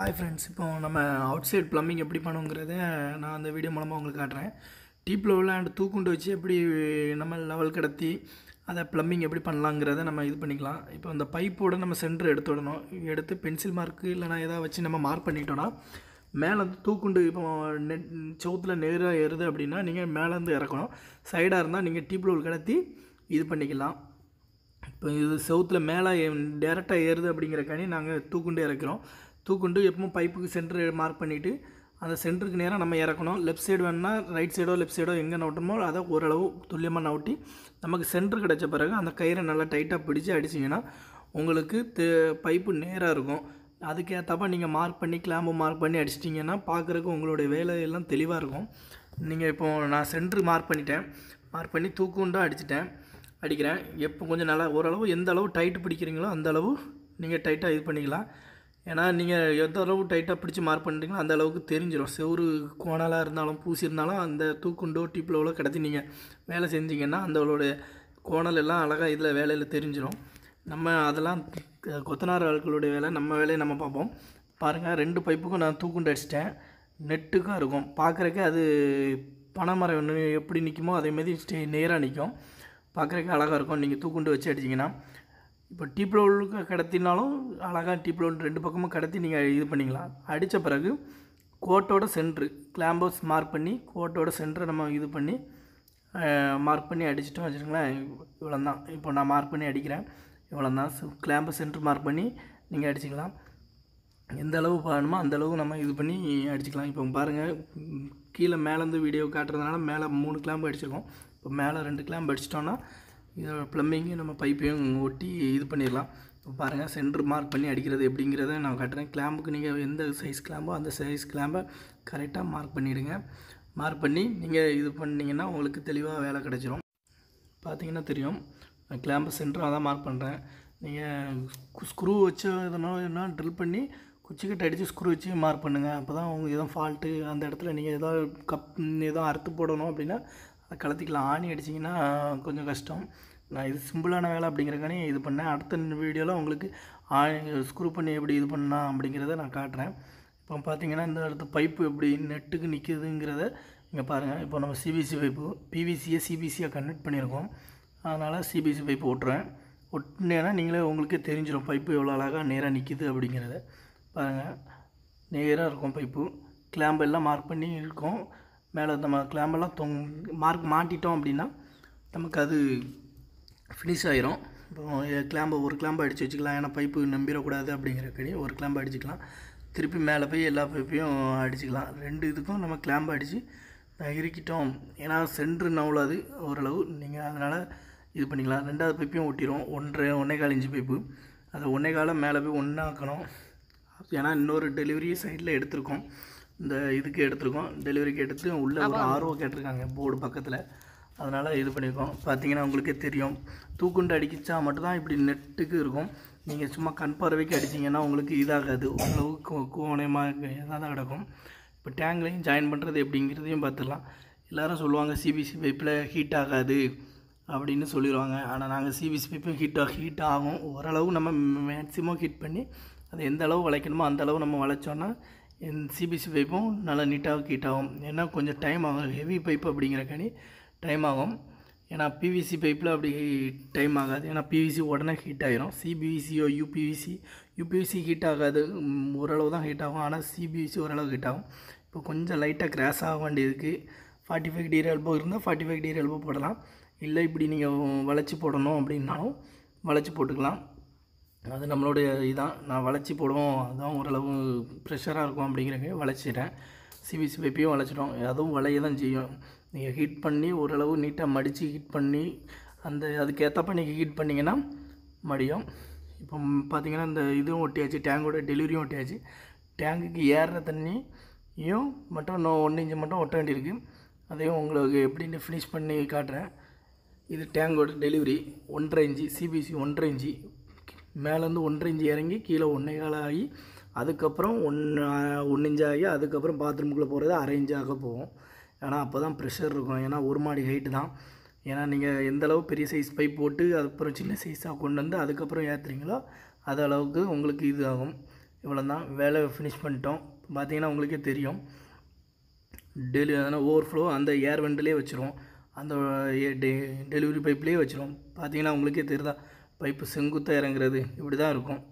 hi friends இப்போ நம்ம out side plumbing எப்படி பண்ணுங்கிறத நான் அந்த வீடியோ மூலமாக உங்களுக்கு காட்டுறேன் டீப்பில் உள்ள அண்ட் தூக்குண்டு வச்சு எப்படி நம்ம லெவல் கடத்தி அதை ப்ளம்பிங் எப்படி பண்ணலாங்கிறத நம்ம இது பண்ணிக்கலாம் இப்போ அந்த பைப்போட நம்ம சென்டர் எடுத்து விடணும் எடுத்து பென்சில் மார்க்கு இல்லைனா எதாவது வச்சு நம்ம மார்க் பண்ணிட்டோன்னா மேலே வந்து தூக்குண்டு இப்போ நெட் சவுத்தில் நேராக ஏறுது அப்படின்னா நீங்கள் மேலேருந்து இறக்கணும் சைடாக இருந்தால் நீங்கள் டீப்பில் உள்ள கடத்தி இது பண்ணிக்கலாம் இப்போ இது செவுத்தில் மேலே டேரெக்டாக ஏறுது அப்படிங்கிறக்காண்டி நாங்கள் தூக்குண்டு இறக்கிறோம் தூக்குண்டு எப்பவும் பைப்புக்கு சென்டர் மார்க் பண்ணிவிட்டு அந்த சென்டருக்கு நேராக நம்ம இறக்கணும் லெஃப்ட் சைடு வேணுன்னா ரைட் சைடோ லெஃப்ட் சைடோ எங்கே நவுட்டணுமோ அதை ஓரளவு துல்லியமாக நவுட்டி நமக்கு சென்டர் கிடச்ச பிறகு அந்த கயிறை நல்லா டைட்டாக பிடிச்சி அடிச்சிங்கன்னா உங்களுக்கு தே பைப்பு நேராக இருக்கும் அதுக்கேற்றப்ப நீங்கள் மார்க் பண்ணி கிளாம்பு மார்க் பண்ணி அடிச்சிட்டிங்கன்னா பார்க்குறக்கு உங்களுடைய வேலையெல்லாம் தெளிவாக இருக்கும் நீங்கள் இப்போ நான் சென்ட்ரு மார்க் பண்ணிட்டேன் மார்க் பண்ணி தூக்குண்டாக அடிச்சிட்டேன் அடிக்கிறேன் எப்போ கொஞ்சம் நல்லா ஓரளவு எந்த அளவு டைட்டு பிடிக்கிறீங்களோ அந்த அளவு நீங்கள் டைட்டாக இது பண்ணிக்கலாம் ஏன்னா நீங்கள் எந்த அளவு டைட்டாக பிடிச்சி மார்க் பண்ணுறீங்களோ அந்த அளவுக்கு தெரிஞ்சிடும் செவுறு கோணலாக இருந்தாலும் பூசி இருந்தாலும் அந்த தூக்குண்டோ டிப்ளோவில் கடத்தி நீங்கள் வேலை செஞ்சீங்கன்னா அந்தளோடைய கோணல் எல்லாம் அழகாக இதில் வேலையில் தெரிஞ்சிடும் நம்ம அதெல்லாம் க- கொத்தனார் ஆட்களுடைய வேலை நம்ம வேலையை நம்ம பார்ப்போம் பாருங்கள் ரெண்டு பைப்புக்கும் நான் தூக்குண்டு அடிச்சிட்டேன் நெட்டுக்கும் இருக்கும் பார்க்குறக்கு அது பனைமரம் ஒன்று எப்படி நிற்குமோ அதேமாரி ஸ்டே நேராக நிற்கும் பார்க்குறக்கு அழகாக இருக்கும் நீங்கள் தூக்குண்டு வச்சு அடிச்சிங்கன்னா இப்போ டீப்ளோவுக்கு கடத்தினாலும் அழகாக டீப்ளோன் ரெண்டு பக்கமும் கடத்தி நீங்கள் இது பண்ணிக்கலாம் அடித்த பிறகு கோட்டோட சென்ட்ரு கிளாம்பஸ் மார்க் பண்ணி கோட்டோட சென்டரை நம்ம இது பண்ணி மார்க் பண்ணி அடிச்சிட்டோம் வச்சுருங்களேன் இவ்வளோ தான் இப்போ நான் மார்க் பண்ணி அடிக்கிறேன் இவ்வளோ தான் கிளாம்பஸ் சென்டர் மார்க் பண்ணி நீங்கள் அடிச்சுக்கலாம் எந்த அளவு வேணுமோ அந்த அளவு நம்ம இது பண்ணி அடிச்சுக்கலாம் இப்போ பாருங்கள் ம், கீழே மேலேருந்து வீடியோ காட்டுறதுனால மேலே மூணு கிளாம்பு அடிச்சிருக்கோம் இப்போ மேலே ரெண்டு கிளாம்பு அடிச்சிட்டோன்னா இது ப்ளம்பிங்கு நம்ம பைப்பையும் ஒட்டி இது பண்ணிடலாம் இப்போ பாருங்கள் சென்டர் மார்க் பண்ணி அடிக்கிறது எப்படிங்கிறத நான் காட்டுறேன் கிளாம்புக்கு நீங்கள் எந்த சைஸ் கிளாம்போ அந்த சைஸ் கிளாம்பை கரெக்டாக மார்க் பண்ணிவிடுங்க மார்க் பண்ணி நீங்கள் இது பண்ணிங்கன்னா உங்களுக்கு தெளிவாக வேலை கிடச்சிரும் பார்த்தீங்கன்னா தெரியும் கிளாம்பஸ் சென்டர் அதான் மார்க் பண்ணுறேன் நீங்கள் ஸ்க்ரூ வச்சு எதனா என்ன ட்ரில் பண்ணி குச்சிக்கிட்ட அடித்து ஸ்க்ரூ வச்சு மார்க் பண்ணுங்கள் அப்போ தான் உங்களுக்கு எதுவும் ஃபால்ட்டு அந்த இடத்துல நீங்கள் ஏதோ கப் ஏதோ அறுத்து போடணும் அப்படின்னா அதை கலத்திக்கலாம் ஆணி அடிச்சிங்கன்னா கொஞ்சம் கஷ்டம் நான் இது சிம்பிளான வேலை அப்படிங்கிறக்கானே இது பண்ணேன் அடுத்த வீடியோவில் உங்களுக்கு ஆணி ஸ்க்ரூ பண்ணி எப்படி இது பண்ணலாம் அப்படிங்கிறத நான் காட்டுறேன் இப்போ பார்த்தீங்கன்னா இந்த இடத்து பைப்பு எப்படி நெட்டுக்கு நிற்கிதுங்கிறத இங்கே பாருங்கள் இப்போ நம்ம சிபிசி பைப்பு பிவிசியை சிபிசியாக கன்வெர்ட் பண்ணியிருக்கோம் அதனால் சிபிசி பைப்பு ஓட்டுறேன் ஒட்டினேன்னா நீங்களே உங்களுக்கே தெரிஞ்சிடும் பைப்பு எவ்வளோ அழகாக நேராக நிற்கிது அப்படிங்கிறத பாருங்கள் நேராக இருக்கும் பைப்பு கிளாம்பு எல்லாம் மார்க் பண்ணி இருக்கும் மேலே நம்ம கிளாம்பெல்லாம் தொங் மார்க் மாட்டிட்டோம் அப்படின்னா நமக்கு அது ஃபினிஷ் ஆயிரும் இப்போ கிளாம்பை ஒரு கிளாம்பு அடித்து வச்சுக்கலாம் ஏன்னா பைப்பு நம்பிடக்கூடாது அப்படிங்கிறக்கடி ஒரு கிளாம்பு அடிச்சுக்கலாம் திருப்பி மேலே போய் எல்லா பைப்பையும் அடிச்சுக்கலாம் ரெண்டு இதுக்கும் நம்ம கிளாம்பு அடித்து இறுக்கிட்டோம் ஏன்னா சென்ட்ரு நவலாது ஓரளவு நீங்கள் அதனால் இது பண்ணிக்கலாம் ரெண்டாவது பைப்பையும் ஒட்டிடும் ஒன்றரை ஒன்றே கால் இன்ச்சு பைப்பு அதை ஒன்றே காலை மேலே போய் ஒன்றாக்கணும் ஏன்னா இன்னொரு டெலிவரி சைடில் எடுத்திருக்கோம் இந்த இதுக்கு எடுத்திருக்கோம் டெலிவரிக்கு எடுத்து உள்ளே ஒரு ஆர்வம் கேட்டிருக்காங்க போர்டு பக்கத்தில் அதனால் இது பண்ணியிருக்கோம் பார்த்தீங்கன்னா உங்களுக்கே தெரியும் தூக்குண்டு அடிக்கிச்சா மட்டும்தான் இப்படி நெட்டுக்கு இருக்கும் நீங்கள் சும்மா கண் பார்வைக்கு அடிச்சிங்கன்னா உங்களுக்கு இதாகாது ஓரளவுக்கு கோணமாக இதாக தான் கிடக்கும் இப்போ டேங்க்லையும் ஜாயின் பண்ணுறது எப்படிங்கிறதையும் பார்த்துடலாம் எல்லாரும் சொல்லுவாங்க சிபிசி பைப்பில் ஹீட் ஆகாது அப்படின்னு சொல்லிடுவாங்க ஆனால் நாங்கள் சிபிசி பைப்பும் ஹீட் ஹீட் ஆகும் ஓரளவு நம்ம மேக்ஸிமம் ஹீட் பண்ணி அதை எந்த அளவு வளைக்கணுமோ அந்த அளவு நம்ம வளைச்சோன்னா சிபிசி பைப்பும் நல்லா நீட்டாக ஹீட் ஆகும் ஏன்னா கொஞ்சம் டைம் ஆகும் ஹெவி பைப் அப்படிங்கிறக்காண்டி டைம் ஆகும் ஏன்னா பிவிசி பைப்பில் அப்படி டைம் ஆகாது ஏன்னா பிவிசி உடனே ஹீட் ஆகிரும் சிபிவிசியோ யூபிவிசி யூபிவிசி ஹீட் ஆகாது ம், ஓரளவு தான் ஹீட் ஆகும் ஆனால் சிபிவிசி ஓரளவு ஹீட் ஆகும் இப்போ கொஞ்சம் லைட்டாக கிராஸ் ஆக வேண்டியதுக்கு ஃபார்ட்டி ஃபைவ் டிகிரி எல்போ இருந்தால் ஃபார்ட்டி ஃபைவ் டிகிரி எல்போ போடலாம் இல்லை இப்படி நீங்கள் வளைச்சி போடணும் அப்படின்னாலும் வளைச்சி போட்டுக்கலாம் அது நம்மளுடைய இதான் நான் வளைச்சி போடுவோம் அதுதான் ஓரளவு ப்ரெஷராக இருக்கும் அப்படிங்கிறங்க வளைச்சிட்டேன் சிபிசி பைப்பையும் வளைச்சிட்டோம் அதுவும் வளைய தான் செய்யும் நீங்கள் ஹீட் பண்ணி ஓரளவு நீட்டாக மடித்து ஹீட் பண்ணி அந்த அதுக்கேற்றப்ப நீங்கள் ஹீட் பண்ணிங்கன்னா மடியும் இப்போ பார்த்தீங்கன்னா இந்த இதுவும் ஒட்டியாச்சு டேங்கோட டெலிவரியும் ஒட்டியாச்சு டேங்குக்கு ஏறுற தண்ணியும் மட்டும் இன்னும் ஒன்று இன்ச்சு மட்டும் ஒட்ட வேண்டியிருக்கு அதையும் உங்களுக்கு எப்படின்னு ஃபினிஷ் பண்ணி காட்டுறேன் இது டேங்கோட டெலிவரி ஒன்றரை இன்ச்சு சிபிசி ஒன்றரை இன்ச்சு மேலேருந்து ஒன்றரை இன்ச்சு இறங்கி கீழே ஒன்றே கால் ஆகி அதுக்கப்புறம் ஒன்று ஒன்று இன்ச்சு ஆகி அதுக்கப்புறம் பாத்ரூமுக்குள்ளே போகிறது அரை இன்ச்சாக போகும் ஏன்னா அப்போ தான் ப்ரெஷர் இருக்கும் ஏன்னா ஒரு மாடி ஹைட்டு தான் ஏன்னா நீங்கள் எந்த அளவு பெரிய சைஸ் பைப் போட்டு அதுக்கப்புறம் சின்ன சைஸாக கொண்டு வந்து அதுக்கப்புறம் ஏற்றுறீங்களோ அது அளவுக்கு உங்களுக்கு இது ஆகும் இவ்வளோ தான் வேலை ஃபினிஷ் பண்ணிட்டோம் பார்த்தீங்கன்னா உங்களுக்கே தெரியும் டெலி அதனால் ஓவர்ஃப்ளோ அந்த ஏர் வெண்டிலே வச்சுருவோம் அந்த டெலிவரி பைப்லேயே வச்சுருவோம் பார்த்தீங்கன்னா உங்களுக்கே தெரியுதா பைப்பு செங்குத்தாக இறங்குறது இப்படி தான் இருக்கும்